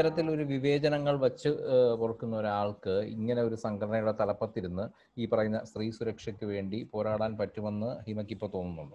ഇത്തരത്തിൽ ഒരു വിവേചനങ്ങൾ വച്ച് ഏഹ്, പൊറുക്കുന്ന ഒരാൾക്ക് ഇങ്ങനെ ഒരു സംഘടനയുടെ തലപ്പത്തിരുന്ന് ഈ പറയുന്ന സ്ത്രീ സുരക്ഷയ്ക്ക് വേണ്ടി പോരാടാൻ പറ്റുമെന്ന് ഹിമയ്ക്ക് ഇപ്പോൾ തോന്നുന്നുണ്ടോ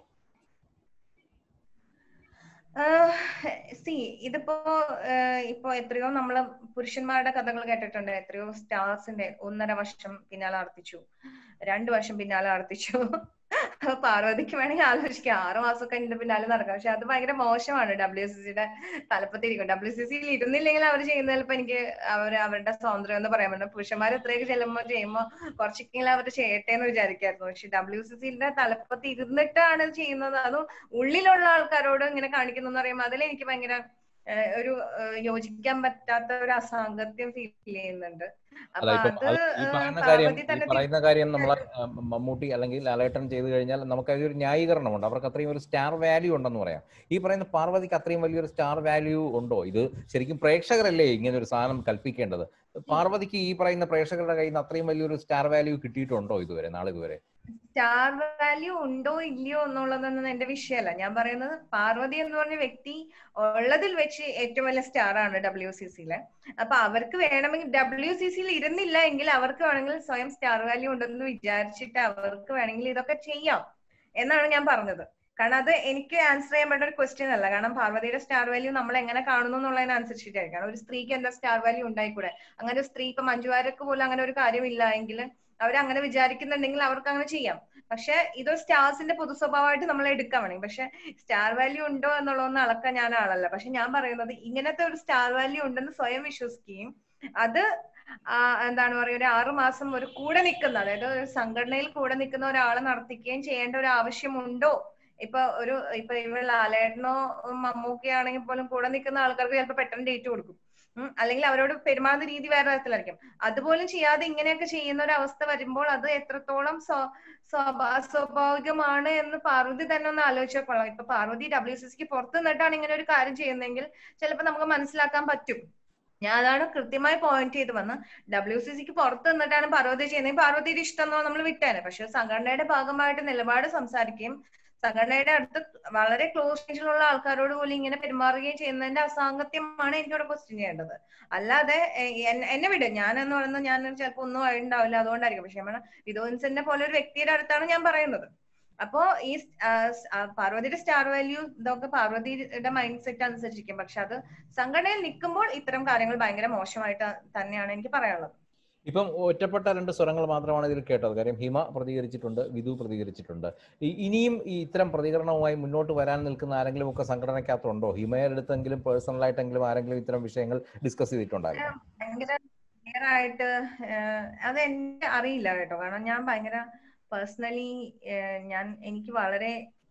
സി ഇതിപ്പോ ആഹ് ഇപ്പൊ എത്രയോ നമ്മള് പുരുഷന്മാരുടെ കഥകൾ കേട്ടിട്ടുണ്ട് എത്രയോ സ്റ്റാർസിന്റെ ഒന്നര വർഷം പിന്നാലെ ആർത്തിച്ചു രണ്ടു വർഷം പിന്നാലെ ആർത്തിച്ചു അപ്പൊ പാർവതിക്ക് വേണമെങ്കിൽ ആലോചിക്കാം ആറു മാസം കഴിഞ്ഞിട്ട് പിന്നാലെ നടക്കാം പക്ഷെ അത് ഭയങ്കര മോശമാണ് ഡബ്ല്യു സി സിയുടെ തലപ്പത്തിരിക്കും ഡബ്ല്യു സി സിയിൽ ഇരുന്നില്ലെങ്കിൽ അവർ ചെയ്യുന്ന ചിലപ്പോ എനിക്ക് അവർ അവരുടെ സ്വാതന്ത്ര്യം എന്ന് പറയാൻ പറ്റും പുരുഷന്മാർ എത്രയൊക്കെ ചെല്ലുമ്പോൾ ചെയ്യുമ്പോൾ കുറച്ചെങ്കിലും അവർ ചെയ്യട്ടെ എന്ന് വിചാരിക്കായിരുന്നു പക്ഷെ ഡബ്ല്യു സി സിന്റെ തലപ്പത്ത് ഇരുന്നിട്ടാണ് ഇത് ചെയ്യുന്നത് അതും ഉള്ളിലുള്ള ആൾക്കാരോട് ഇങ്ങനെ കാണിക്കുന്നു എന്ന് പറയുമ്പോൾ അതിൽ എനിക്ക് ഭയങ്കര ഏഹ്, ഒരു ഏഹ്, യോജിക്കാൻ പറ്റാത്ത ഒരു അസാംഗത്യം ഫീൽ ചെയ്യുന്നുണ്ട് അല്ല അപ്പൊ ഇപ്പം അത് അത് ഈ ഏഹ്, പറയുന്ന കാര്യം പാർവതി ഈ തന്നെ പറയുന്ന കാര്യം നമ്മളെ ആ, മമ്മൂട്ടി അല്ലെങ്കിൽ ലാലേട്ടൻ ചെയ്തു കഴിഞ്ഞാൽ നമുക്ക് അതിലൊരു ന്യായീകരണമുണ്ട് അവർക്ക് അത്രയും ഒരു സ്റ്റാർ വാല്യൂ ഉണ്ടെന്ന് പറയാം ഈ പറയുന്ന പാർവതിക്ക് അത്രയും വലിയൊരു സ്റ്റാർ വാല്യൂ ഉണ്ടോ ഇത് ശരിക്കും പ്രേക്ഷകരല്ലേ ഇങ്ങനെ ഒരു സാധനം കൽപ്പിക്കേണ്ടത് പാർവതിക്ക് ഈ പറയുന്ന പ്രേക്ഷകരുടെ കയ്യിൽ നിന്ന് അത്രയും വലിയൊരു സ്റ്റാർ വാല്യൂ കിട്ടിയിട്ടുണ്ടോ ഇതുവരെ നാളിതുവരെ സ്റ്റാർ വാല്യൂ ഉണ്ടോ ഇല്ലയോ എന്നുള്ളതൊന്നും എന്റെ വിഷയമല്ല ഞാൻ പറയുന്നത് പാർവതി എന്ന് പറഞ്ഞ വ്യക്തി ഉള്ളതിൽ വെച്ച് ഏറ്റവും വലിയ സ്റ്റാർ ആണ് ഡബ്ല്യു സി സിയിലെ അപ്പൊ അവർക്ക് വേണമെങ്കിൽ ഡബ്ല്യു സി സിയിൽ ഇരുന്നില്ല എങ്കിൽ അവർക്ക് വേണമെങ്കിൽ സ്വയം സ്റ്റാർ വാല്യൂ ഉണ്ടെന്ന് വിചാരിച്ചിട്ട് അവർക്ക് വേണമെങ്കിൽ ഇതൊക്കെ ചെയ്യാം എന്നാണ് ഞാൻ പറഞ്ഞത് കാരണം അത് എനിക്ക് ആൻസർ ചെയ്യാൻ പറ്റുന്ന ഒരു ക്വസ്റ്റ്യൻ അല്ല കാരണം പാർവതിയുടെ സ്റ്റാർ വാല്യൂ നമ്മൾ എങ്ങനെ കാണുന്നു എന്നുള്ളതിനനുസരിച്ചിട്ടായിരിക്കും കാരണം ഒരു സ്ത്രീക്ക് എന്താ സ്റ്റാർ വാല്യൂ ഉണ്ടായിക്കൂടെ അങ്ങനെ ഒരു സ്ത്രീ ഇപ്പൊ മഞ്ജുവാരക്ക് പോലും അങ്ങനെ ഒരു കാര്യമില്ല എങ്കിൽ അവരങ്ങനെ വിചാരിക്കുന്നുണ്ടെങ്കിൽ അവർക്ക് അങ്ങനെ ചെയ്യാം പക്ഷെ ഇതൊരു സ്റ്റാർസിന്റെ പൊതു സ്വഭാവമായിട്ട് നമ്മൾ എടുക്കാൻ വേണമെങ്കിൽ പക്ഷെ സ്റ്റാർ വാല്യൂ ഉണ്ടോ എന്നുള്ളതൊന്നും അളക്കാൻ ഞാൻ ആളല്ല പക്ഷെ ഞാൻ പറയുന്നത് ഇങ്ങനത്തെ ഒരു സ്റ്റാർ വാല്യൂ ഉണ്ടെന്ന് സ്വയം വിശ്വസിക്കുകയും അത് ആ, എന്താണ് പറയുക ഒരു ആറു മാസം ഒരു കൂടെ നിൽക്കുന്ന അതായത് ഒരു സംഘടനയിൽ കൂടെ നിൽക്കുന്ന ഒരാളെ നടത്തിക്കുകയും ചെയ്യേണ്ട ഒരു ആവശ്യമുണ്ടോ ഇപ്പൊ ഒരു ഇപ്പൊ ഇവ ലാലേട്ടനോ മമ്മൂക്കയാണെങ്കിൽ പോലും കൂടെ നിൽക്കുന്ന ആൾക്കാർക്ക് ചിലപ്പോൾ പെട്ടെന്ന് ഡേറ്റ് കൊടുക്കും ഉം, അല്ലെങ്കിൽ അവരോട് പെരുമാറുന്ന രീതി വേറെ തരത്തിലായിരിക്കും അതുപോലും ചെയ്യാതെ ഇങ്ങനെയൊക്കെ ചെയ്യുന്ന ഒരു അവസ്ഥ വരുമ്പോൾ അത് എത്രത്തോളം സ്വ- സ്വാഭാ- സ്വാഭാവികമാണ് എന്ന് പാർവതി തന്നെ ഒന്ന് ആലോചിച്ചാൽ കൊള്ളാം ഇപ്പൊ പാർവതി ഡബ്ല്യു സി സിക്ക് പുറത്ത് നിന്നിട്ടാണ് ഇങ്ങനെ ഒരു കാര്യം ചെയ്യുന്നതെങ്കിൽ ചിലപ്പോൾ നമുക്ക് മനസ്സിലാക്കാൻ പറ്റും ഞാൻ അതാണ് കൃത്യമായി പോയിന്റ് ചെയ്ത് വന്ന് ഡബ്ല്യു സി സിക്ക് പുറത്ത് നിന്നിട്ടാണ് പാർവതി ചെയ്യുന്നത് പാർവതിയുടെ ഇഷ്ടം എന്നോ നമ്മൾ വിട്ടേനെ പക്ഷെ സംഘടനയുടെ ഭാഗമായിട്ട് നിലപാട് സംസാരിക്കുകയും സംഘടനയുടെ അടുത്ത് വളരെ ക്ലോസ് റേഞ്ചിലുള്ള ആൾക്കാരോട് പോലും ഇങ്ങനെ പെരുമാറുകയും ചെയ്യുന്നതിന്റെ അസാംഗത്യമാണ് എനിക്കിവിടെ ക്വസ്റ്റ്യൻ ചെയ്യേണ്ടത് അല്ലാതെ എ- എന്നെ എന്നെ വിട് ഞാൻ എന്ന് പറയുന്നത് ഞാൻ ചിലപ്പോൾ ഒന്നും ഉണ്ടാവില്ല അതുകൊണ്ടായിരിക്കും പക്ഷെ നമ്മൾ വിധോൻസിന്റെ പോലെ ഒരു വ്യക്തിയുടെ അടുത്താണ് ഞാൻ പറയുന്നത് അപ്പോ ഈ സ്- ആ സ്- ആ പാർവതിയുടെ സ്റ്റാർ വാല്യൂ ഇതൊക്കെ പാർവതിയുടെ മൈൻഡ് സെറ്റ് അനുസരിച്ചിരിക്കും പക്ഷെ അത് സംഘടനയിൽ നിൽക്കുമ്പോൾ ഇത്തരം കാര്യങ്ങൾ ഭയങ്കര മോശമായിട്ട് തന്നെയാണ് എനിക്ക് പറയാനുള്ളത് ഇപ്പം ഒറ്റപ്പെട്ട രണ്ട് സ്വരങ്ങൾ മാത്രമാണ് ഇതിൽ കേട്ടത് കാര്യം ഹിമ പ്രതികരിച്ചിട്ടുണ്ട് വിധു പ്രതികരിച്ചിട്ടുണ്ട് ഈ- ഇനിയും ഈ ഇത്തരം പ്രതികരണവുമായി മുന്നോട്ട് വരാൻ നിൽക്കുന്ന ആരെങ്കിലും ഒക്കെ സംഘടനയ്ക്കകത്തുണ്ടോ ഹിമയുടെ അടുത്തെങ്കിലും പേഴ്സണലായിട്ടെങ്കിലും ആരെങ്കിലും ഇത്തരം വിഷയങ്ങൾ ഡിസ്കസ് ചെയ്തിട്ടുണ്ടായിരുന്നു ഭയങ്കര ക്ലിയർ ആയിട്ട് ഏഹ്, അത് എനിക്ക് അറിയില്ല കേട്ടോ കാരണം ഞാൻ ഭയങ്കര പേഴ്സണലി ഞാൻ എനിക്ക് വളരെ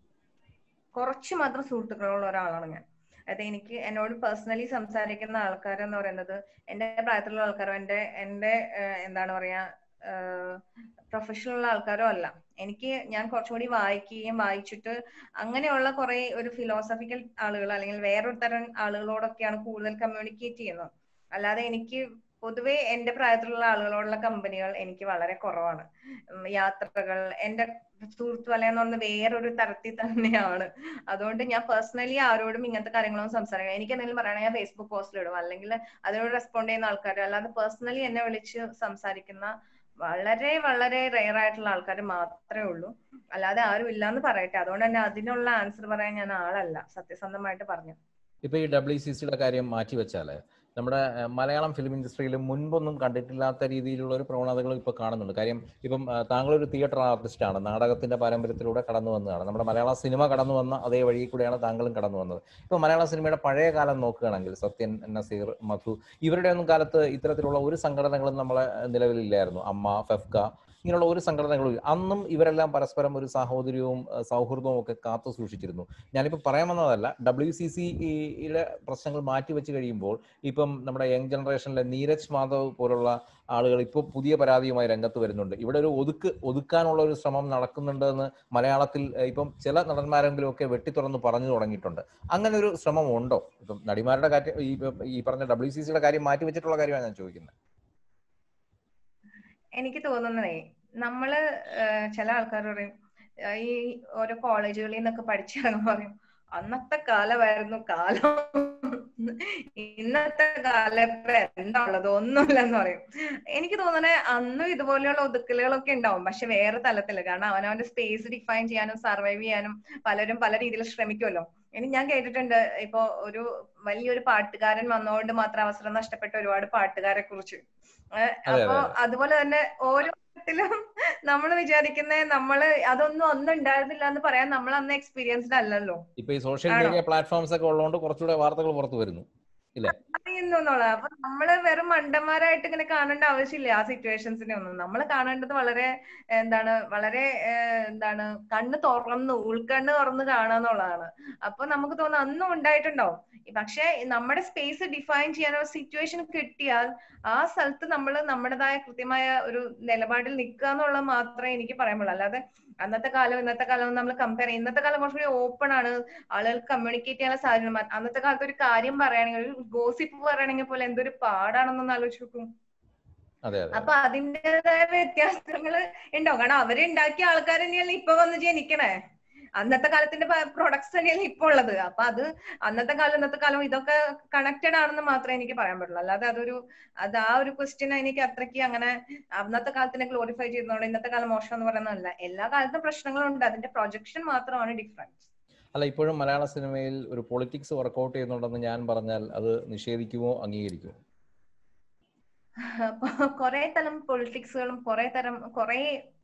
കുറച്ച് മാത്രം സുഹൃത്തുക്കളുള്ള ഒരാളാണ് ഞാൻ അതായത് എനിക്ക് എന്നോട് പേഴ്സണലി സംസാരിക്കുന്ന ആൾക്കാരെന്ന് പറയുന്നത് എന്റെ പ്രായത്തിലുള്ള ആൾക്കാരോ എന്റെ എന്റെ ഏഹ്, എന്താണ് പറയാ പ്രൊഫഷണൽ ആൾക്കാരോ അല്ല എനിക്ക് ഞാൻ കുറച്ചുകൂടി വായിക്കുകയും വായിച്ചിട്ട് അങ്ങനെയുള്ള കുറെ ഒരു ഫിലോസഫിക്കൽ ആളുകൾ അല്ലെങ്കിൽ വേറൊരു തരം ആളുകളോടൊക്കെയാണ് കൂടുതൽ കമ്മ്യൂണിക്കേറ്റ് ചെയ്യുന്നത് അല്ലാതെ എനിക്ക് പൊതുവെ എന്റെ പ്രായത്തിലുള്ള ആളുകളോടുള്ള കമ്പനികൾ എനിക്ക് വളരെ കുറവാണ് ഉം, യാത്രകൾ എന്റെ സുഹൃത്ത് വലയം എന്ന് പറയുന്നത് വേറൊരു തരത്തിൽ തന്നെയാണ് അതുകൊണ്ട് ഞാൻ പേഴ്സണലി ആരോടും ഇങ്ങനത്തെ കാര്യങ്ങളൊന്നും സംസാരിക്കാം എനിക്ക് എന്തെങ്കിലും പറയണമെങ്കിൽ ഞാൻ ഫേസ്ബുക്ക് പോസ്റ്റിൽ ഇടും അല്ലെങ്കിൽ അതിനോട് റെസ്പോണ്ട് ചെയ്യുന്ന ആൾക്കാർ അല്ലാതെ പേഴ്സണലി എന്നെ വിളിച്ച് സംസാരിക്കുന്ന വളരെ വളരെ റെയർ ആയിട്ടുള്ള ആൾക്കാർ മാത്രമേ ഉള്ളൂ അല്ലാതെ ആരും ഇല്ലാന്ന് പറയട്ടെ അതുകൊണ്ട് തന്നെ അതിനുള്ള ആൻസർ പറയാൻ ഞാൻ ആളല്ല സത്യസന്ധമായിട്ട് പറഞ്ഞു ഇപ്പൊ ഈ ഡബ്ല്യു സി സിയുടെ കാര്യം മാറ്റി വെച്ചാല് നമ്മുടെ ഏഹ്, മലയാളം ഫിലിം ഇൻഡസ്ട്രിയിൽ മുൻപൊന്നും കണ്ടിട്ടില്ലാത്ത രീതിയിലുള്ള ഒരു പ്രവണതകൾ ഇപ്പൊ കാണുന്നുണ്ട് കാര്യം ഇപ്പം ആ, താങ്കളൊരു തിയേറ്റർ ആർട്ടിസ്റ്റ് ആണ് നാടകത്തിന്റെ പാരമ്പര്യത്തിലൂടെ കടന്നു വന്നതാണ് നമ്മുടെ മലയാള സിനിമ കടന്നു വന്ന അതേ വഴി കൂടെയാണ് താങ്കളും കടന്നു വന്നത് ഇപ്പൊ മലയാള സിനിമയുടെ പഴയ കാലം നോക്കുകയാണെങ്കിൽ സത്യൻ നസീർ മധു ഇവരുടെ ഒന്നും കാലത്ത് ഇത്തരത്തിലുള്ള ഒരു സംഘടനകളും നമ്മളെ നിലവിലില്ലായിരുന്നു അമ്മ ഫെഫ്ക ഇങ്ങനെയുള്ള ഒരു സംഘടനകളും ഇല്ല. അന്നും ഇവരെല്ലാം പരസ്പരം ഒരു സാഹോദര്യവും ഏഹ്, സൗഹൃദവും ഒക്കെ കാത്തു സൂക്ഷിച്ചിരുന്നു ഞാനിപ്പോൾ പറയാൻ വന്നതല്ല ഡബ്ല്യു സി സിയിലെ പ്രശ്നങ്ങൾ മാറ്റിവെച്ച് കഴിയുമ്പോൾ ഇപ്പം നമ്മുടെ യങ് ജനറേഷനിലെ നീരജ് മാധവ് പോലുള്ള ആളുകൾ ഇപ്പോൾ പുതിയ പരാതിയുമായി രംഗത്ത് വരുന്നുണ്ട് ഇവിടെ ഒരു ഒതുക്ക് ഒതുക്കാനുള്ള ഒരു ശ്രമം നടക്കുന്നുണ്ട് എന്ന് മലയാളത്തിൽ ഏഹ്, ഇപ്പം ചില നടന്മാരെങ്കിലും ഒക്കെ വെട്ടിത്തുറന്ന് പറഞ്ഞു തുടങ്ങിയിട്ടുണ്ട് അങ്ങനെ ഒരു ശ്രമം ഉണ്ടോ ഇപ്പം നടിമാരുടെ കാര്യം ഈ ഈ പറഞ്ഞ ഡബ്ല്യു സി സിയുടെ കാര്യം മാറ്റി വെച്ചിട്ടുള്ള കാര്യമാണ് ഞാൻ ചോദിക്കുന്നത് എനിക്ക് തോന്നുന്നതേ നമ്മള് ഏഹ്, ചില ആൾക്കാർ പറയും ഏഹ്, ഈ ഓരോ കോളേജുകളിൽ നിന്നൊക്കെ പഠിച്ചിറങ്ങുമ്പോൾ പറയും അന്നത്തെ കാലമായിരുന്നു കാലം ഇന്നത്തെ കാലത്ത് എന്താ ഉള്ളത് ഒന്നുമില്ലെന്ന് പറയും എനിക്ക് തോന്നണേ അന്നും ഇതുപോലെയുള്ള ഒതുക്കലുകളൊക്കെ ഉണ്ടാവും പക്ഷെ വേറെ തലത്തില് കാരണം അവനവന്റെ സ്പേസ് ഡിഫൈൻ ചെയ്യാനും സർവൈവ് ചെയ്യാനും പലരും പല രീതിയിൽ ശ്രമിക്കുമല്ലോ ഇനി ഞാൻ കേട്ടിട്ടുണ്ട് ഇപ്പൊ ഒരു വലിയൊരു പാട്ടുകാരൻ വന്നതുകൊണ്ട് മാത്രം അവസരം നഷ്ടപ്പെട്ട ഒരുപാട് പാട്ടുകാരെ കുറിച്ച് ഏഹ് അതെ, അപ്പൊ അതെ. അതുപോലെ തന്നെ ഓരോ ത്തിലും നമ്മൾ വിചാരിക്കുന്ന നമ്മള് അതൊന്നും ഒന്നും ഉണ്ടായിരുന്നില്ല എന്ന് പറയാൻ നമ്മൾ അന്ന് എക്സ്പീരിയൻസ്ഡ് അല്ലല്ലോ ഇപ്പൊ ഈ സോഷ്യൽ ആണോ? മീഡിയ പ്ലാറ്റ്ഫോംസ് ഒക്കെ ഉള്ളതുകൊണ്ട് കുറച്ചുകൂടെ വാർത്തകൾ പുറത്തു വരുന്നു അറിയുന്നു എന്നുള്ളത് അപ്പൊ നമ്മള് വെറും മണ്ടന്മാരായിട്ട് ഇങ്ങനെ കാണേണ്ട ആവശ്യമില്ല ആ സിറ്റുവേഷൻസിനെ ഒന്നും നമ്മൾ കാണേണ്ടത് വളരെ എന്താണ് വളരെ ഏഹ്, എന്താണ് കണ്ണ് തുറന്ന് ഉൾക്കണ്ണ് തുറന്ന് കാണാന്നുള്ളതാണ് അപ്പൊ നമുക്ക് തോന്നുന്നു അന്നും ഉണ്ടായിട്ടുണ്ടാവും പക്ഷെ നമ്മുടെ സ്പേസ് ഡിഫൈൻ ചെയ്യാനുള്ള സിറ്റുവേഷൻ കിട്ടിയാൽ ആ സ്ഥലത്ത് നമ്മൾ നമ്മുടേതായ കൃത്യമായ ഒരു നിലപാടിൽ നിൽക്കുക എന്നുള്ളത് മാത്രമേ എനിക്ക് പറയാൻ പറ്റുള്ളൂ അല്ലാതെ അന്നത്തെ കാലം ഇന്നത്തെ കാലം നമ്മൾ കമ്പയർ ചെയ്യും ഇന്നത്തെ കാലം കുറച്ചുകൂടി ഓപ്പൺ ആണ് ആളുകൾക്ക് കമ്മ്യൂണിക്കേറ്റ് ചെയ്യാനുള്ള സാഹചര്യം മ- അന്നത്തെ കാലത്ത് ഒരു കാര്യം പറയുകയാണെങ്കിൽ ഒരു ഗോസിപ്പ് പറയുകയാണെങ്കിൽ പോലെ എന്തൊരു പാടാണെന്നൊന്ന് ആലോചിച്ച് നോക്കും അതെ അതെ അപ്പൊ അതിൻ്റെതായ വ്യത്യാസങ്ങൾ ഉണ്ടാവും കാരണം അവരുണ്ടാക്കിയ ആൾക്കാർ തന്നെയല്ലേ ഇപ്പൊ വന്ന് ജനിക്കണേ അന്നത്തെ കാലത്തിന്റെ പ്രൊഡക്ട്സ് തന്നെയല്ലേ ഇപ്പൊ ഉള്ളത് അപ്പൊ അത് അന്നത്തെ കാലം ഇന്നത്തെ കാലം ഇതൊക്കെ കണക്റ്റഡ് ആണെന്ന് മാത്രമേ എനിക്ക് പറയാൻ പറ്റുള്ളൂ അല്ലാതെ അതൊരു അത് ആ ഒരു ക്വസ്റ്റ്യൻ എനിക്ക് അത്രയ്ക്ക് അങ്ങനെ അന്നത്തെ കാലത്തിനെ ഗ്ലോറിഫൈ ചെയ്യുന്നതുകൊണ്ട് ഇന്നത്തെ കാലം മോശം എന്ന് പറയുന്നതല്ല എല്ലാ കാലത്തും പ്രശ്നങ്ങളുണ്ട് അതിന്റെ പ്രൊജക്ഷൻ മാത്രമാണ് ഡിഫറൻസ് അല്ല ഇപ്പോഴും മലയാള സിനിമയിൽ ഒരു പൊളിറ്റിക്സ് വർക്കൗട്ട് ചെയ്യുന്നുണ്ടെന്ന് ഞാൻ പറഞ്ഞാൽ അത് നിഷേധിക്കുമോ അംഗീകരിക്കുമോ അപ്പൊ കുറെ തരം പൊളിറ്റിക്സുകളും കുറെ തരം കുറെ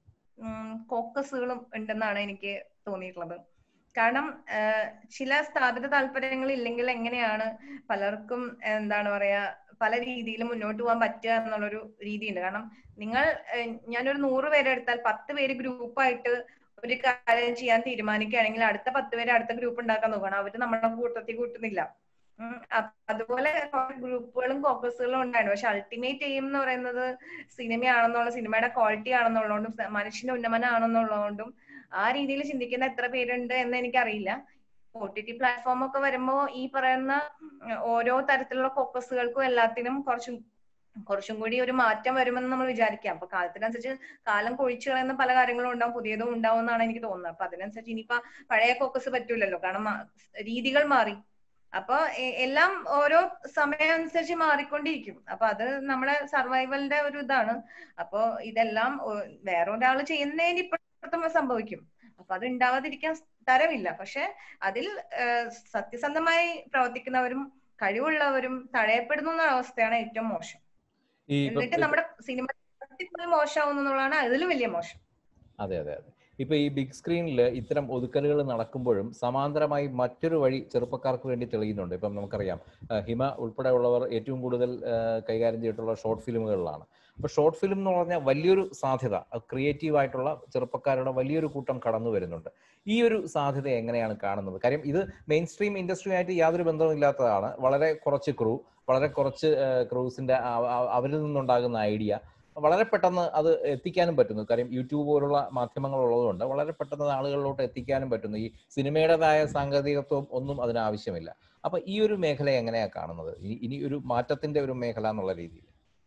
കോക്കസുകളും ഉണ്ടെന്നാണ് എനിക്ക് തോന്നിയിട്ടുള്ളത് കാരണം ആഹ് ചില സ്ഥാപിത താല്പര്യങ്ങൾ ഇല്ലെങ്കിൽ എങ്ങനെയാണ് പലർക്കും എന്താണ് പറയാ പല രീതിയിലും മുന്നോട്ട് പോകാൻ പറ്റുക എന്നുള്ളൊരു രീതിയുണ്ട് കാരണം നിങ്ങൾ ഏഹ് ഞാനൊരു നൂറ് പേരെ എടുത്താൽ പത്ത് പേര് ഗ്രൂപ്പായിട്ട് ഒരു കാര്യം ചെയ്യാൻ തീരുമാനിക്കുകയാണെങ്കിൽ അടുത്ത പത്ത് പേര് അടുത്ത ഗ്രൂപ്പ് ഉണ്ടാക്കാൻ നോക്കണം അവര് നമ്മളെ കൂട്ടത്തിൽ കൂട്ടുന്നില്ല ഉം അപ്പ അതുപോലെ ഗ്രൂപ്പുകളും കോക്കസുകളും ഉണ്ടായിരുന്നു പക്ഷെ അൾട്ടിമേറ്റ് എയിം എന്ന് പറയുന്നത് സിനിമയാണെന്നുള്ള സിനിമയുടെ ക്വാളിറ്റി ആണെന്നുള്ളതുകൊണ്ടും സ- മനുഷ്യന്റെ ഉന്നമനം ആണെന്നുള്ളതുകൊണ്ടും ആ രീതിയിൽ ചിന്തിക്കുന്ന എത്ര പേരുണ്ട് എന്ന് എനിക്കറിയില്ല ഒ ടി ടി പ്ലാറ്റ്ഫോം ഒക്കെ വരുമ്പോ ഈ പറയുന്ന ഉം, ഓരോ തരത്തിലുള്ള ഫോക്കസുകൾക്കും എല്ലാത്തിനും കുറച്ചും കുറച്ചും കൂടി ഒരു മാറ്റം വരുമെന്ന് നമ്മൾ വിചാരിക്കാം അപ്പൊ കാലത്തിനനുസരിച്ച് കാലം കൊഴിച്ചു കളയുന്ന പല കാര്യങ്ങളും ഉണ്ടാവും പുതിയതും ഉണ്ടാവും എന്നാണ് എനിക്ക് തോന്നുന്നത് അപ്പൊ അതിനനുസരിച്ച് ഇനിയിപ്പോ പഴയ ഫോക്കസ് പറ്റൂലല്ലോ കാരണം ആ, രീതികൾ മാറി അപ്പൊ എ- എല്ലാം ഓരോ സമയം അനുസരിച്ച് മാറിക്കൊണ്ടിരിക്കും അപ്പൊ അത് നമ്മുടെ സർവൈവലിന്റെ ഒരു ഇതാണ് അപ്പൊ ഇതെല്ലാം ഒ- വേറെ ഒരാൾ ചെയ്യുന്നതിന് ഇപ്പോഴത്തെ സംഭവിക്കും അപ്പൊ അത് ഉണ്ടാവാതിരിക്കാൻ തരമില്ല പക്ഷെ അതിൽ ഏഹ്, സത്യസന്ധമായി പ്രവർത്തിക്കുന്നവരും കഴിവുള്ളവരും തടയപ്പെടുന്നു എന്ന അവസ്ഥയാണ് ഏറ്റവും മോശം ഈ ഇപ്പൊ- എന്നിട്ട് നമ്മുടെ സിനിമ മോശമാവുന്നു എന്നുള്ളതാണ് അതിലും വലിയ മോശം അതെ അതെ അതെ ഇപ്പൊ ഈ ബിഗ് സ്ക്രീനിൽ ഇത്തരം ഒതുക്കലുകൾ നടക്കുമ്പോഴും സമാന്തരമായി മറ്റൊരു വഴി ചെറുപ്പക്കാർക്ക് വേണ്ടി തെളിയുന്നുണ്ട് ഇപ്പം നമുക്കറിയാം ആ, ഹിമ ഉൾപ്പെടെയുള്ളവർ ഏറ്റവും കൂടുതൽ ആ, കൈകാര്യം ചെയ്തിട്ടുള്ള ഷോർട്ട് ഫിലിമുകളിലാണ് അപ്പൊ ഷോർട്ട് ഫിലിം എന്ന് പറഞ്ഞാൽ വലിയൊരു സാധ്യത ക്രിയേറ്റീവ് ആയിട്ടുള്ള ചെറുപ്പക്കാരുടെ വലിയൊരു കൂട്ടം കടന്നു വരുന്നുണ്ട് ഈ ഒരു സാധ്യത എങ്ങനെയാണ് കാണുന്നത് കാര്യം ഇത് മെയിൻ സ്ട്രീം ഇൻഡസ്ട്രിയുമായിട്ട് യാതൊരു ബന്ധവും ഇല്ലാത്തതാണ് വളരെ കുറച്ച് ക്രൂ വളരെ കുറച്ച് ക്രൂസിന്റെ അവരിൽ നിന്നുണ്ടാകുന്ന ഐഡിയ വളരെ പെട്ടെന്ന് അത് എത്തിക്കാനും പറ്റുന്നു കാര്യം യൂട്യൂബ് പോലുള്ള മാധ്യമങ്ങൾ ഉള്ളതുകൊണ്ട് വളരെ പെട്ടെന്ന് അത് ആളുകളിലോട്ട് എത്തിക്കാനും പറ്റുന്നു ഈ സിനിമയുടേതായ സാങ്കേതികത്വം ഒന്നും അതിന് ആവശ്യമില്ല അപ്പൊ ഈ ഒരു മേഖല എങ്ങനെയാ കാണുന്നത് ഇനി ഇനി ഒരു മാറ്റത്തിന്റെ ഒരു മേഖല എന്നുള്ള രീതിയിൽ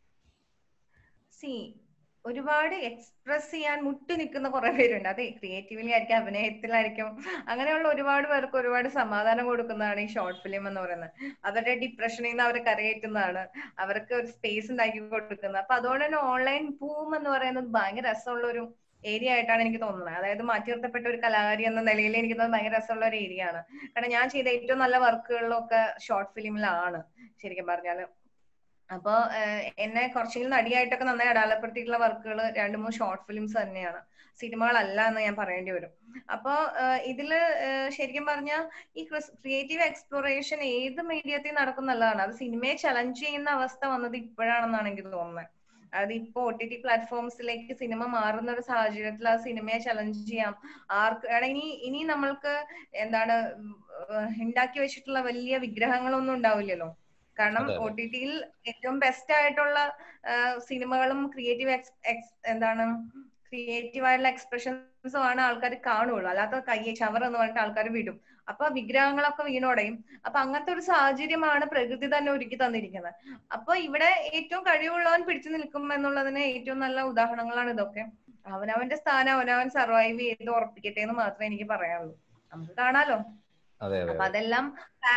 സി ഒരുപാട് എക്സ്പ്രസ് ചെയ്യാൻ മുട്ടി നിൽക്കുന്ന കുറെ പേരുണ്ട് അത് ക്രിയേറ്റീവ്ലി ആയിരിക്കും അഭിനയത്തിലായിരിക്കും അങ്ങനെയുള്ള ഒരുപാട് പേർക്ക് ഒരുപാട് സമാധാനം കൊടുക്കുന്നതാണ് ഈ ഷോർട്ട് ഫിലിം എന്ന് പറയുന്നത് അവരുടെ ഡിപ്രഷനിൽ നിന്ന് അവരെ കരയേറ്റുന്നതാണ് അവർക്ക് ഒരു സ്പേസ് ഉണ്ടാക്കി കൊടുക്കുന്നത് അപ്പൊ അതുകൊണ്ട് തന്നെ ഓൺലൈൻ ബൂം എന്ന് പറയുന്നത് ഭയങ്കര രസമുള്ള ഒരു ഏരിയ ആയിട്ടാണ് എനിക്ക് തോന്നുന്നത് അതായത് മാറ്റി നിർത്തപ്പെട്ട ഒരു കലാകാരി എന്ന നിലയിൽ എനിക്ക് തോന്നുന്നത് ഭയങ്കര രസമുള്ള ഒരു ഏരിയ ആണ് കാരണം ഞാൻ ചെയ്ത ഏറ്റവും നല്ല വർക്കുകളിലൊക്കെ ഷോർട്ട് ഫിലിമിലാണ് ശരിക്കും പറഞ്ഞാല് അപ്പൊ ഏഹ്, എന്നെ കുറച്ചെങ്കിലും നടിയായിട്ടൊക്കെ നന്നായി അടയാളപ്പെടുത്തിയിട്ടുള്ള വർക്കുകൾ രണ്ട് മൂന്ന് ഷോർട്ട് ഫിലിംസ് തന്നെയാണ് സിനിമകളല്ല എന്ന് ഞാൻ പറയേണ്ടി വരും അപ്പൊ ഏഹ്, ഇതില് ഏഹ്, ശരിക്കും പറഞ്ഞാൽ ഈ ക്രിയേറ്റീവ് എക്സ്പ്ലോറേഷൻ ഏത് മീഡിയത്തിൽ നടക്കും നല്ലതാണ് അത് സിനിമയെ ചലഞ്ച് ചെയ്യുന്ന അവസ്ഥ വന്നത് ഇപ്പോഴാണെന്നാണ് എനിക്ക് തോന്നുന്നത് അതായത് ഇപ്പൊ ഒ ടി ടി പ്ലാറ്റ്ഫോംസിലേക്ക് സിനിമ മാറുന്ന ഒരു സാഹചര്യത്തിൽ ആ സിനിമയെ ചലഞ്ച് ചെയ്യാം ആർക്ക് കാരണം ഇനി ഇനി നമ്മൾക്ക് എന്താണ് ഉം, ഏഹ്, ഉണ്ടാക്കി വെച്ചിട്ടുള്ള വലിയ വിഗ്രഹങ്ങളൊന്നും ഉണ്ടാവില്ലല്ലോ കാരണം അതെ, ഒ അതെ. ടി ടിയിൽ ഏറ്റവും ബെസ്റ്റ് ആയിട്ടുള്ള ആഹ് സിനിമകളും ക്രിയേറ്റീവ് എന്താണ് ക്രിയേറ്റീവ് ആയിട്ടുള്ള എക്സ്പ്രഷൻസും ആണ് ആൾക്കാർ കാണുള്ളൂ അല്ലാത്ത കയ്യെ ചവർ എന്ന് പറഞ്ഞിട്ട് ആൾക്കാർ വിടും അപ്പൊ വിഗ്രഹങ്ങളൊക്കെ വീണോടയും അപ്പൊ അങ്ങനത്തെ ഒരു സാഹചര്യമാണ് പ്രകൃതി തന്നെ ഒരുക്കി തന്നിരിക്കുന്നത് അപ്പൊ ഇവിടെ ഏറ്റവും കഴിവുള്ളവൻ പിടിച്ചു നിൽക്കും എന്നുള്ളതിന് ഏറ്റവും നല്ല ഉദാഹരണങ്ങളാണ് ഇതൊക്കെ അവനവന്റെ സ്ഥാനം അവനവൻ സർവൈവ് ചെയ്ത് ഉറപ്പിക്കട്ടെ എന്ന് മാത്രമേ എനിക്ക് പറയാനുള്ളൂ നമുക്ക് കാണാലോ അതെ അതെ അപ്പൊ അതെല്ലാം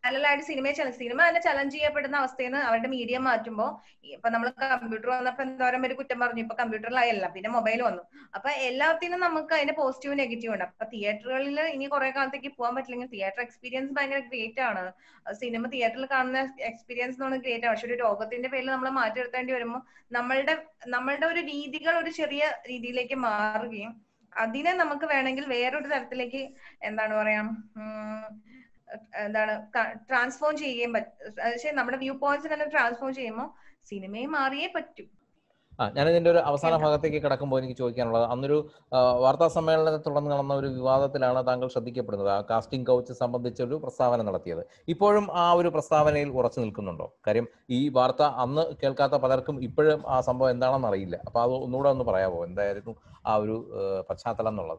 പാരലായിട്ട് സിനിമയെ ചല- സിനിമ തന്നെ ചലഞ്ച് ചെയ്യപ്പെടുന്ന അവസ്ഥയിൽ നിന്ന് അവരുടെ മീഡിയം മാറ്റുമ്പോൾ ഇപ്പൊ നമ്മൾ കമ്പ്യൂട്ടർ വന്നപ്പോ എന്തോരം പേര് കുറ്റം പറഞ്ഞു ഇപ്പൊ കമ്പ്യൂട്ടറിലായല്ല പിന്നെ മൊബൈൽ വന്നു അപ്പൊ എല്ലാത്തിനും നമുക്ക് അതിന്റെ പോസിറ്റീവ് നെഗറ്റീവ് ഉണ്ട് അപ്പൊ തിയേറ്ററുകളിൽ ഇനി കുറെ കാലത്തേക്ക് പോകാൻ പറ്റില്ലെങ്കിൽ തിയേറ്റർ എക്സ്പീരിയൻസ് ഭയങ്കര ഗ്രേറ്റ് ആണ് സിനിമ തിയേറ്ററിൽ കാണുന്ന എക്സ്പീരിയൻസ് എന്ന് പറഞ്ഞാൽ ഗ്രേറ്റ് ആണ് പക്ഷെ ഒരു രോഗത്തിന്റെ പേരിൽ നമ്മൾ മാറ്റി നിർത്തേണ്ടി വരുമ്പോൾ നമ്മളുടെ നമ്മളുടെ ഒരു രീതികൾ ഒരു ചെറിയ രീതിയിലേക്ക് മാറുകയും അതിനെ നമുക്ക് വേണമെങ്കിൽ വേറൊരു തരത്തിലേക്ക് എന്താണ് പറയാ ഉം, എന്താണ് ട്രാൻസ്ഫോം ചെയ്യുകയും പറ്റും പക്ഷേ നമ്മുടെ വ്യൂ പോയിന്റ്സ് തന്നെ ട്രാൻസ്ഫോം ചെയ്യുമ്പോൾ സിനിമയും മാറിയേ പറ്റൂ ആ ഞാൻ ഇതിന്റെ ഒരു അവസാന കേട്ടോ. ഭാഗത്തേക്ക് കടക്കുമ്പോൾ എനിക്ക് ചോദിക്കാനുള്ളത് അന്നൊരു ആ, വാർത്താ സമ്മേളനത്തെ തുടർന്ന് നടന്ന ഒരു വിവാദത്തിലാണ് താങ്കൾ ശ്രദ്ധിക്കപ്പെടുന്നത് ആ കാസ്റ്റിംഗ് കൗച്ച് സംബന്ധിച്ച ഒരു പ്രസ്താവന നടത്തിയത് ഇപ്പോഴും ആ ഒരു പ്രസ്താവനയിൽ ഉറച്ചു നിൽക്കുന്നുണ്ടോ കാര്യം ഈ വാർത്ത അന്ന് കേൾക്കാത്ത പലർക്കും ഇപ്പോഴും ആ സംഭവം എന്താണെന്ന് അറിയില്ല അപ്പൊ അത് ഒന്നുകൂടെ ഒന്ന് പറയാമോ എന്തായിരുന്നു ആ ഒരു ഏഹ്, പശ്ചാത്തലം എന്നുള്ളത്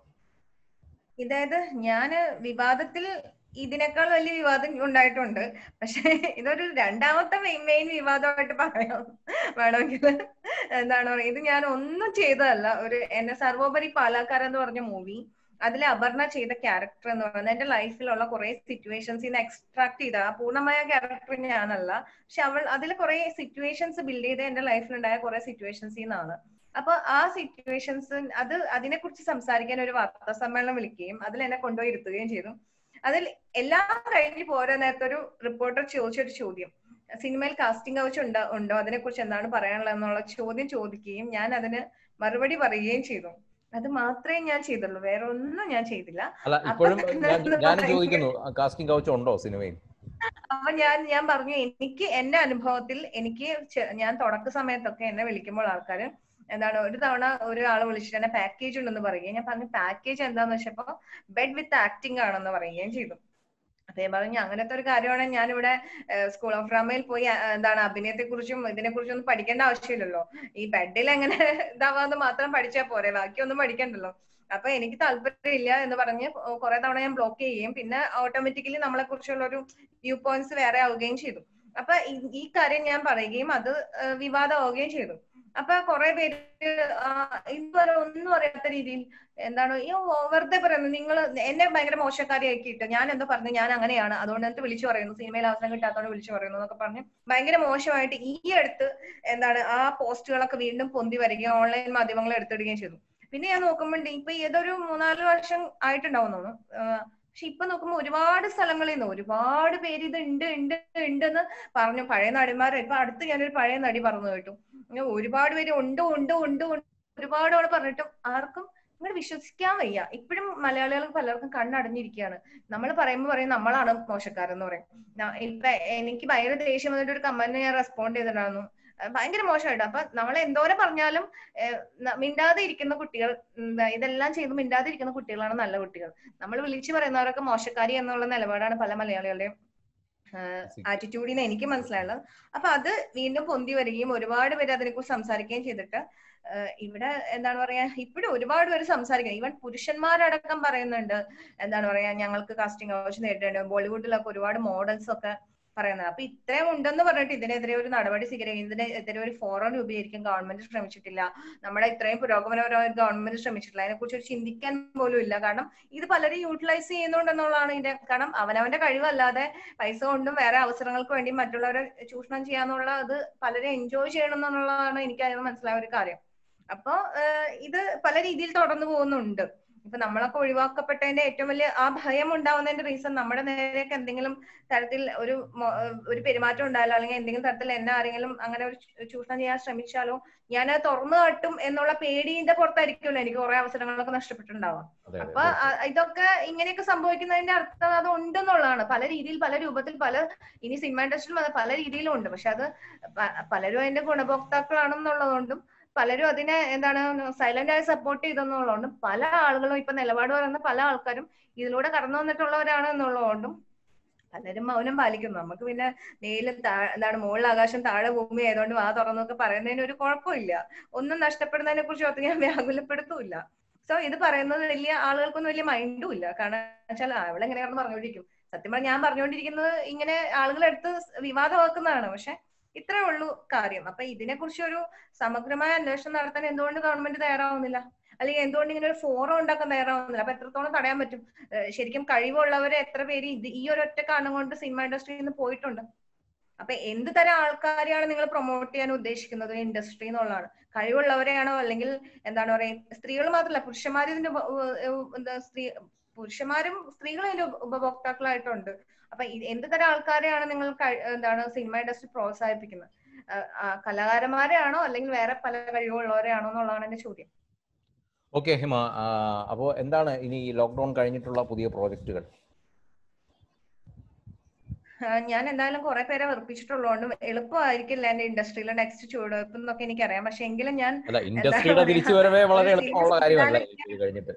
ഇതായത് ഞാന് വിവാദത്തിൽ ഇതിനേക്കാൾ വലിയ വിവാദം ഉണ്ടായിട്ടുണ്ട് പക്ഷെ ഇതൊരു രണ്ടാമത്തെ മെയിൻ വിവാദമായിട്ട് പറയാം വേണമെങ്കിൽ എന്താണ് പറയുക ഇത് ഞാൻ ഒന്നും ചെയ്തതല്ല ഒരു എന്നെ സർവോപരി പാലാക്കാർ എന്ന് പറഞ്ഞ മൂവി അതിൽ അപർണ ചെയ്ത ക്യാരക്ടർ എന്ന് പറയുന്നത് എന്റെ ലൈഫിലുള്ള കുറെ സിറ്റുവേഷൻസിൽ നിന്ന് എക്സ്ട്രാക്ട് ചെയ്ത ആ പൂർണ്ണമായ ക്യാരക്ടർ ഞാനല്ല പക്ഷെ അവൾ അതിൽ കുറെ സിറ്റുവേഷൻസ് ബിൽഡ് ചെയ്ത് എന്റെ ലൈഫിലുണ്ടായ കുറെ സിറ്റുവേഷൻസിൽ നിന്നാണ് അപ്പൊ ആ സിറ്റുവേഷൻസ് അത് അതിനെ കുറിച്ച് സംസാരിക്കാൻ ഒരു വാർത്താ സമ്മേളനം വിളിക്കുകയും അതിൽ എന്നെ കൊണ്ടുപോയി ഇരുത്തുകയും ചെയ്തു അതിൽ എല്ലാം കഴിഞ്ഞ് പോരാ നേരത്തെ ഒരു റിപ്പോർട്ടർ ചോദിച്ചൊരു ചോദ്യം സിനിമയിൽ കാസ്റ്റിംഗ് കൗച്ച് ഉണ്ടോ ഉണ്ടോ അതിനെ കുറിച്ച് എന്താണ് പറയാനുള്ളത് എന്നുള്ള ചോദ്യം ചോദിക്കുകയും ഞാൻ അതിന് മറുപടി പറയുകയും ചെയ്തു അത് മാത്രമേ ഞാൻ ചെയ്തുള്ളൂ വേറെ ഒന്നും ഞാൻ ചെയ്തില്ല അല്ല അപ്പൊ ഇപ്പോഴും തന്നെ ഞാൻ ഒന്ന് ഞാനും ഭയങ്കര- ചോദിക്കുന്നു കാസ്റ്റിംഗ് കൗച്ച് ഉണ്ടോ സിനിമയിൽ അപ്പൊ ഞാൻ ഞാൻ പറഞ്ഞു എനിക്ക് എന്റെ അനുഭവത്തിൽ എനിക്ക് ചെ- ഞാൻ തുടക്ക സമയത്തൊക്കെ എന്നെ വിളിക്കുമ്പോൾ ആൾക്കാര് എന്താണ് ഒരു തവണ ഒരാൾ വിളിച്ചിട്ട് എന്നെ പാക്കേജ് ഉണ്ടെന്ന് പറയുകയും ഞാൻ പറഞ്ഞു പാക്കേജ് എന്താന്ന് വെച്ചപ്പോ ബെഡ് വിത്ത് ആക്ടിംഗ് ആണെന്ന് പറയുകയും ചെയ്തു അപ്പൊ ഞാൻ പറഞ്ഞു അങ്ങനത്തെ ഒരു കാര്യമാണെങ്കിൽ ഞാനിവിടെ സ്കൂൾ ഓഫ് ഡ്രാമയിൽ പോയി ആ, എന്താണ് അഭിനയത്തെ കുറിച്ചും ഇതിനെ കുറിച്ചും ഒന്നും പഠിക്കേണ്ട ആവശ്യമില്ലല്ലോ ഈ ബെഡിൽ എങ്ങനെ ഇതാവാന്ന് മാത്രം പഠിച്ചാൽ പോരെ ബാക്കിയൊന്നും പഠിക്കണ്ടല്ലോ അപ്പൊ എനിക്ക് താല്പര്യമില്ല എന്ന് പറഞ്ഞ് കുറെ തവണ ഞാൻ ബ്ലോക്ക് ചെയ്യുകയും പിന്നെ ഓട്ടോമാറ്റിക്കലി നമ്മളെ കുറിച്ചുള്ള ഒരു വ്യൂ പോയിന്റ്സ് വേറെ ആവുകയും ചെയ്തു അപ്പൊ ഈ- ഈ കാര്യം ഞാൻ പറയുകയും അത് ആ, വിവാദമാവുകയും ചെയ്തു അപ്പൊ കുറെ പേര് ആ, ഇതുവരെ ഒന്നും അറിയാത്ത രീതിയിൽ എന്താണ് ഈ ഓ- വെറുതെ പറയുന്നത് നിങ്ങൾ എന്നെ ഭയങ്കര മോശക്കാരിയാക്കിയിട്ട് ഞാൻ എന്തോ പറഞ്ഞു ഞാൻ അങ്ങനെയാണ് അതുകൊണ്ട് എന്നിട്ട് വിളിച്ചു പറയുന്നു സിനിമയിൽ അവസരം കിട്ടാത്തതുകൊണ്ട് വിളിച്ചു പറയുന്നു എന്നൊക്കെ പറഞ്ഞ് ഭയങ്കര മോശമായിട്ട് ഈ അടുത്ത് എന്താണ് ആ പോസ്റ്റുകളൊക്കെ വീണ്ടും പൊന്തി വരികയും ഓൺലൈൻ മാധ്യമങ്ങൾ എടുത്തിടുകയും ചെയ്തു പിന്നെ ഞാൻ നോക്കുമ്പോണ്ട് ഇപ്പൊ ഏതൊരു മൂന്നാല് വർഷം ആയിട്ടുണ്ടാവും തോന്നുന്നു ആഹ് പക്ഷെ ഇപ്പൊ നോക്കുമ്പോ ഒരുപാട് സ്ഥലങ്ങളിൽ നിന്ന് ഒരുപാട് പേര് ഇത് ഉണ്ട് ഉണ്ട് ഉണ്ടെന്ന് പറഞ്ഞു പഴയ നടിമാർ ഇപ്പൊ അടുത്ത് ഞാനൊരു പഴയ നടി പറഞ്ഞു കേട്ടു ഇങ്ങനെ ഒരുപാട് പേര് ഉണ്ട് ഉണ്ട് ഉണ്ട് ഉണ്ട് ഒരുപാട് ആള് പറഞ്ഞിട്ടും ആർക്കും ഇങ്ങനെ വിശ്വസിക്കാൻ വയ്യ ഇപ്പോഴും മലയാളികൾക്ക് പലർക്കും കണ്ണടഞ്ഞിരിക്കുകയാണ് നമ്മൾ പറയുമ്പോൾ പറയും നമ്മളാണ് മോശക്കാരെന്ന് പറയും ന- ഇപ്പൊ എനിക്ക് ഭയങ്കര ദേഷ്യം വന്നിട്ട് ഒരു കമന്റ് ഞാൻ റെസ്പോണ്ട് ചെയ്തിട്ടുണ്ടായിരുന്നു അഹ് ഭയങ്കര മോശമായിട്ട് അപ്പൊ നമ്മൾ എന്തോരം പറഞ്ഞാലും ഏഹ് ന- മിണ്ടാതെ ഇരിക്കുന്ന കുട്ടികൾ എന്താ ഇതെല്ലാം ചെയ്ത് മിണ്ടാതെ ഇരിക്കുന്ന കുട്ടികളാണ് നല്ല കുട്ടികൾ നമ്മൾ വിളിച്ചു പറയുന്നവരൊക്കെ മോശക്കാരി എന്നുള്ള നിലപാടാണ് പല മലയാളികളുടെയും ആറ്റിറ്റ്യൂഡിന് എനിക്ക് മനസ്സിലായുള്ളത് അപ്പൊ അത് വീണ്ടും പൊന്തി വരികയും ഒരുപാട് പേര് അതിനെക്കുറിച്ച് സംസാരിക്കുകയും ചെയ്തിട്ട് ഏഹ് ഇവിടെ എന്താണ് പറയാ ഇപ്പോഴും ഒരുപാട് പേര് സംസാരിക്കുന്നത് ഈവൻ പുരുഷന്മാരടക്കം പറയുന്നുണ്ട് എന്താണ് പറയാ ഞങ്ങൾക്ക് കാസ്റ്റിംഗ് ആവശ്യം നേരിടേണ്ടത് ബോളിവുഡിലൊക്കെ ഒരുപാട് മോഡൽസ് ഒക്കെ പറയുന്നത് അപ്പൊ ഇത്രയും ഉണ്ടെന്ന് പറഞ്ഞിട്ട് ഇതിനെതിരെ ഒരു നടപടി സ്വീകരിക്കും ഇതിനെതിരെ ഒരു ഫോറം രൂപീകരിക്കാൻ ഗവൺമെന്റ് ശ്രമിച്ചിട്ടില്ല നമ്മുടെ ഇത്രയും പുരോഗമനപരമായ ഒരു ഗവൺമെന്റ് ശ്രമിച്ചിട്ടില്ല അതിനെക്കുറിച്ച് ഒരു ചിന്തിക്കാൻ പോലും ഇല്ല കാരണം ഇത് പലരും യൂട്ടിലൈസ് ചെയ്യുന്നുണ്ടെന്നുള്ളതാണ് ഇതിന്റെ കാരണം അവനവന്റെ കഴിവല്ലാതെ പൈസ കൊണ്ടും വേറെ അവസരങ്ങൾക്ക് വേണ്ടി മറ്റുള്ളവരെ ചൂഷണം ചെയ്യാന്നുള്ള അത് പലരും എൻജോയ് ചെയ്യണം എന്നുള്ളതാണ് എനിക്ക് അതിന് മനസ്സിലായ ഒരു കാര്യം അപ്പൊ ഏഹ് ഇത് പല രീതിയിൽ തുടർന്നു പോകുന്നുണ്ട് ഇപ്പൊ നമ്മളൊക്കെ ഒഴിവാക്കപ്പെട്ടതിന്റെ ഏറ്റവും വലിയ ആ ഭയം ഉണ്ടാവുന്നതിന്റെ റീസൺ നമ്മുടെ നേരെയൊക്കെ എന്തെങ്കിലും തരത്തിൽ ഒരു മൊ- ഏഹ് ഒരു പെരുമാറ്റം ഉണ്ടായാലോ അല്ലെങ്കിൽ എന്തെങ്കിലും തരത്തിൽ എന്നെ ആരെങ്കിലും അങ്ങനെ ഒരു ചൂ- ചൂഷണം ചെയ്യാൻ ശ്രമിച്ചാലോ ഞാൻ തുറന്നു കാട്ടും എന്നുള്ള പേടിയുടെ പുറത്തായിരിക്കുമല്ലോ എനിക്ക് കുറെ അവസരങ്ങളൊക്കെ നഷ്ടപ്പെട്ടിട്ടുണ്ടാവാം അതെ അപ്പൊ അതെ അ- ഇതൊക്കെ ഇങ്ങനെയൊക്കെ സംഭവിക്കുന്നതിന്റെ അർത്ഥം അത് ഉണ്ടെന്നുള്ളതാണ് പല രീതിയിൽ പല രൂപത്തിൽ പല ഇനി സിനിമ ഇൻഡസ്ട്രിയിലും അത് പല രീതിയിലും ഉണ്ട് പക്ഷെ അത് പ- പലരും അതിന്റെ ഗുണഭോക്താക്കളാണെന്നുള്ളതുകൊണ്ടും പലരും അതിനെ എന്താണ് സൈലന്റ് ആയി സപ്പോർട്ട് ചെയ്തെന്നുള്ളതുകൊണ്ടും പല ആളുകളും ഇപ്പൊ നിലപാട് പറയുന്ന പല ആൾക്കാരും ഇതിലൂടെ കടന്നു വന്നിട്ടുള്ളവരാണ് എന്നുള്ളതുകൊണ്ടും പലരും മൗനം പാലിക്കുന്നു നമുക്ക് പിന്നെ മേലിൽ താ- എന്താണ് മുകളിൽ ആകാശം താഴെ ഭൂമി ആയതുകൊണ്ട് വാ തുറന്നൊക്കെ പറയുന്നതിന് ഒരു കുഴപ്പമില്ല ഒന്നും നഷ്ടപ്പെടുന്നതിനെ കുറിച്ച് ഓർത്ത് ഞാൻ വ്യാകുലപ്പെടുത്തൂല്ല സോ ഇത് പറയുന്നത് വലിയ ആളുകൾക്കൊന്നും വലിയ മൈൻഡും ഇല്ല കാരണം വെച്ചാൽ അവളെങ്ങനെ കിടന്ന് പറഞ്ഞുകൊണ്ടിരിക്കും സത്യം പറഞ്ഞാൽ ഞാൻ പറഞ്ഞുകൊണ്ടിരിക്കുന്നത് ഇങ്ങനെ ആളുകളെടുത്ത് വിവാദമാക്കുന്നതാണ് പക്ഷെ ഇത്രേ ഉള്ളൂ കാര്യം അപ്പൊ ഇതിനെ കുറിച്ച് ഒരു സമഗ്രമായ അന്വേഷണം നടത്താൻ എന്തുകൊണ്ട് ഗവൺമെന്റ് തയ്യാറാവുന്നില്ല അല്ലെങ്കിൽ എന്തുകൊണ്ട് ഇങ്ങനെ ഒരു ഫോറം ഉണ്ടാക്കാൻ തയ്യാറാവുന്നില്ല അപ്പൊ എത്രത്തോളം തടയാൻ പറ്റും ഏഹ് ശരിക്കും കഴിവുള്ളവരെ എത്ര പേര് ഇത് ഈ ഒരു ഒറ്റ കാരണം കൊണ്ട് സിനിമ ഇൻഡസ്ട്രിയിൽ നിന്ന് പോയിട്ടുണ്ട് അപ്പൊ എന്ത് തരം ആൾക്കാരെയാണ് നിങ്ങൾ പ്രൊമോട്ട് ചെയ്യാൻ ഉദ്ദേശിക്കുന്നത് ഇൻഡസ്ട്രി എന്നുള്ളതാണ് കഴിവുള്ളവരെയാണോ അല്ലെങ്കിൽ എന്താണ് പറയുക സ്ത്രീകൾ മാത്രമല്ല പുരുഷന്മാർ ഇതിന്റെ ഉപ- ഉ- ഉ- എന്താ സ്ത്രീ പുരുഷന്മാരും സ്ത്രീകളും ഇതിന്റെ ഉപ- ഉപഭോക്താക്കളായിട്ടുണ്ട് അപ്പൊ ഇത് എന്ത് തരം ആൾക്കാരെയാണ് നിങ്ങൾ കഴി- എന്താണ് സിനിമ ഇൻഡസ്ട്രി പ്രോത്സാഹിപ്പിക്കുന്നത് ആ, ആ, കലാകാരന്മാരെയാണോ അല്ലെങ്കിൽ വേറെ പല കഴിവുള്ളവരെയാണോ എന്നുള്ളതാണ് എന്റെ ചോദ്യം ഓക്കെ ഹിമ അപ്പോൾ എന്താണ് ഇനി ഈ ലോക്ക്ഡൌൺ കഴിഞ്ഞിട്ടുള്ള പുതിയ പ്രോജക്റ്റുകൾ ആ, ഞാൻ എന്തായാലും കുറെ പേരെ വെറുപ്പിച്ചിട്ടുള്ളതുകൊണ്ട് എളുപ്പമായിരിക്കില്ല എന്റെ ഇൻഡസ്ട്രിയിലെ നെക്സ്റ്റ് ചുവടുവെപ്പ് എന്നൊക്കെ എനിക്കറിയാം പക്ഷെ എങ്കിലും ഞാൻ അല്ല ഇൻഡസ്ട്രിയുടെ പറയാ? തിരിച്ചുവരവേ വളരെ ഒരു എളുപ്പമുള്ള serious കാര്യമല്ല ആണെങ്കിൽ- ഇത് കഴിഞ്ഞിട്ട്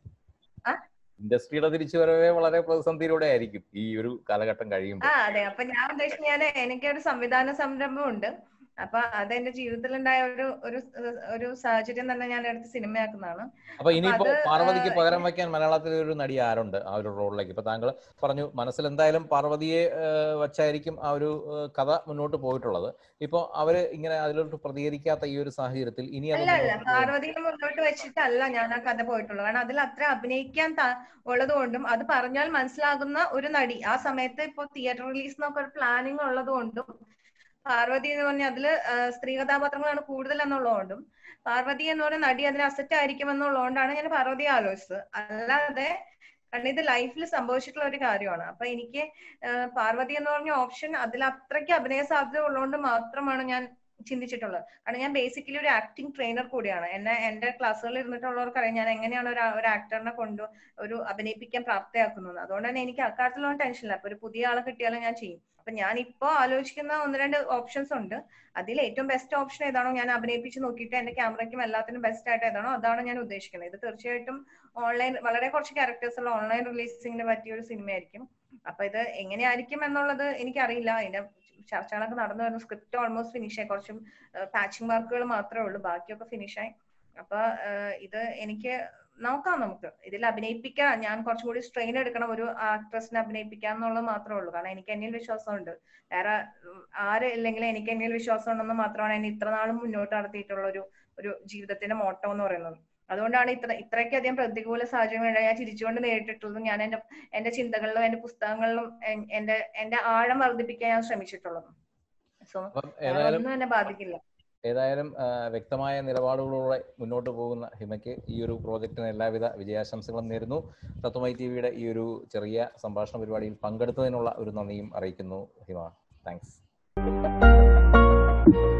ആ? ഇൻഡസ്ട്രിയുടെ തിരിച്ചുവരവേ വളരെ പ്രതിസന്ധിയിലൂടെ ആയിരിക്കും ഈ ഒരു കാലഘട്ടം കഴിയുമ്പോൾ ആ അതെ അപ്പൊ ഞാൻ ഉദ്ദേശിച്ചത് ഞാൻ എനിക്കൊരു സംവിധാന സംരംഭം ഉണ്ട് അപ്പൊ അത് എന്റെ ജീവിതത്തിലുണ്ടായ ഒരു ഒരു ഒരു സാഹചര്യം തന്നെ ഞാൻ എടുത്ത് സിനിമയാക്കുന്നതാണ് അപ്പൊ ഇനിയിപ്പോ അത്, പാർവതിക്ക് ആ, പകരം വയ്ക്കാൻ മലയാളത്തിൽ ഒരു നടി ആരുണ്ട് ആ ഒരു റോളിലേക്ക് ഇപ്പൊ താങ്കൾ പറഞ്ഞു മനസ്സിൽ എന്തായാലും പാർവതിയെ ഏഹ്, വച്ചായിരിക്കും ആ ഒരു ഏഹ്, കഥ മുന്നോട്ട് പോയിട്ടുള്ളത് ഇപ്പൊ അവര് ഇങ്ങനെ അതിലോട്ട് പ്രതികരിക്കാത്ത ഈ ഒരു സാഹചര്യത്തിൽ ഇനി അത് അല്ല അല്ല മുന്നോട്ട് പോകും. പാർവതിയെ മുന്നോട്ട് വെച്ചിട്ടല്ല ഞാൻ ആ കഥ പോയിട്ടുള്ളത് കാരണം അതിൽ അത്ര അഭിനയിക്കാൻ ഉള്ളത് കൊണ്ടും അത് പറഞ്ഞാൽ മനസ്സിലാകുന്ന ഒരു നടി ആ സമയത്ത് ഇപ്പൊ തിയേറ്റർ റിലീസ് എന്നൊക്കെ ഒരു പ്ലാനിങ് ഉള്ളത് കൊണ്ടും പാർവതി എന്ന് പറഞ്ഞാൽ അതില് ആ, സ്ത്രീ കഥാപാത്രങ്ങളാണ് കൂടുതൽ എന്നുള്ളതുകൊണ്ടും പാർവതി എന്ന് പറയുന്ന നടി അതിന് അസറ്റ് ആയിരിക്കും എന്നുള്ളതുകൊണ്ടാണ് ഞാൻ പാർവതിയെ ആലോചിച്ചത് അല്ലാതെ കാരണം ഇത് ലൈഫിൽ സംഭവിച്ചിട്ടുള്ള ഒരു കാര്യമാണ് അപ്പൊ എനിക്ക് ആ, പാർവതി എന്ന് പറഞ്ഞ ഓപ്ഷൻ അതിൽ അത്രയ്ക്ക് അഭിനയ സാധ്യത ഉള്ളതുകൊണ്ട് മാത്രമാണ് ഞാൻ ചിന്തിച്ചിട്ടുള്ളത് കാരണം ഞാൻ ബേസിക്കലി ഒരു ആക്ടിംഗ് ട്രെയിനർ കൂടിയാണ് എന്നെ എന്റെ ക്ലാസ്സുകളിൽ ഇരുന്നിട്ടുള്ളവർക്ക് അറിയാം ഞാൻ എങ്ങനെയാണ് ഒരു ഒരു ആക്ടറിനെ കൊണ്ട് ഒരു അഭിനയിപ്പിക്കാൻ പ്രാപ്തയാക്കുന്നത് അതുകൊണ്ട് തന്നെ എനിക്ക് അക്കാര്യത്തിലൊന്നും ടെൻഷൻ ഇല്ല അപ്പൊ ഒരു പുതിയ ആളെ കിട്ടിയാലും ഞാൻ ചെയ്യും അപ്പൊ ഞാൻ ഇപ്പോ ആലോചിക്കുന്ന ഒന്ന് രണ്ട് ഓപ്ഷൻസ് ഉണ്ട് അതിൽ ഏറ്റവും ബെസ്റ്റ് ഓപ്ഷൻ ഏതാണോ ഞാൻ അഭിനയിപ്പിച്ച് നോക്കിയിട്ട് എന്റെ ക്യാമറയ്ക്കും എല്ലാത്തിനും ബെസ്റ്റ് ആയിട്ട് ഏതാണോ അതാണ് ഞാൻ ഉദ്ദേശിക്കുന്നത് ഇത് തീർച്ചയായിട്ടും ഓൺലൈൻ വളരെ കുറച്ച് ക്യാരക്ടേഴ്സ് ഉള്ള ഓൺലൈൻ റിലീസിങ്ങിന് പറ്റിയ ഒരു സിനിമയായിരിക്കും അപ്പൊ ഇത് എങ്ങനെയായിരിക്കും എന്നുള്ളത് എനിക്കറിയില്ല അതിന്റെ ചർച്ചകളൊക്കെ നടന്നു വരുന്നു സ്ക്രിപ്റ്റ് ഓൾമോസ്റ്റ് ഫിനിഷ് ആയി കുറച്ചും പാച്ചിങ് മാർക്കുകൾ മാത്രമേ ഉള്ളൂ ബാക്കിയൊക്കെ ഫിനിഷ് ആയി അപ്പൊ ഏഹ്, ഇത് എനിക്ക് നോക്കാം നമുക്ക് ഇതിൽ അഭിനയിപ്പിക്കാൻ ഞാൻ കുറച്ചും കൂടി സ്ട്രെയിൻ എടുക്കണം ഒരു ആക്ട്രസിനെ അഭിനയിപ്പിക്കാൻ എന്നുള്ളത് മാത്രമേ ഉള്ളൂ കാരണം എനിക്ക് എന്നിൽ വിശ്വാസമുണ്ട് വേറെ ഉം, ആര് ഇല്ലെങ്കിലും എനിക്ക് എന്നിൽ വിശ്വാസം ഉണ്ടെന്ന് മാത്രമാണ് എന്നെ ഇത്ര നാളും മുന്നോട്ട് നടത്തിയിട്ടുള്ള ഒരു ഒരു ജീവിതത്തിന്റെ മോട്ടം എന്ന് പറയുന്നത് അതുകൊണ്ടാണ് ഇത്ര ഇത്രയ്ക്കധികം പ്രതികൂല സാഹചര്യങ്ങൾ ഞാൻ ചിരിച്ചുകൊണ്ട് നേരിട്ടിട്ടുള്ളതും ഞാൻ എന്റെ എന്റെ ചിന്തകളിലും എന്റെ പുസ്തകങ്ങളിലും എൻ- എന്റെ എന്റെ ആഴം വർദ്ധിപ്പിക്കാൻ ഞാൻ ശ്രമിച്ചിട്ടുള്ളത് സോ അപ്പം ഏതായാലും ഒന്നും എന്നെ ബാധിക്കില്ല ഏതായാലും ആ, വ്യക്തമായ നിലപാടുകളോടെ മുന്നോട്ട് പോകുന്ന ഹിമയ്ക്ക് ഈ ഒരു പ്രോജക്റ്റിന് എല്ലാവിധ വിജയാശംസകളും നേരുന്നു തത്വമൈ ടി വിയുടെ ഈ ഒരു ചെറിയ സംഭാഷണ പരിപാടിയിൽ പങ്കെടുത്തതിനുള്ള ഒരു നന്ദിയും അറിയിക്കുന്നു ഹിമ താങ്ക്സ്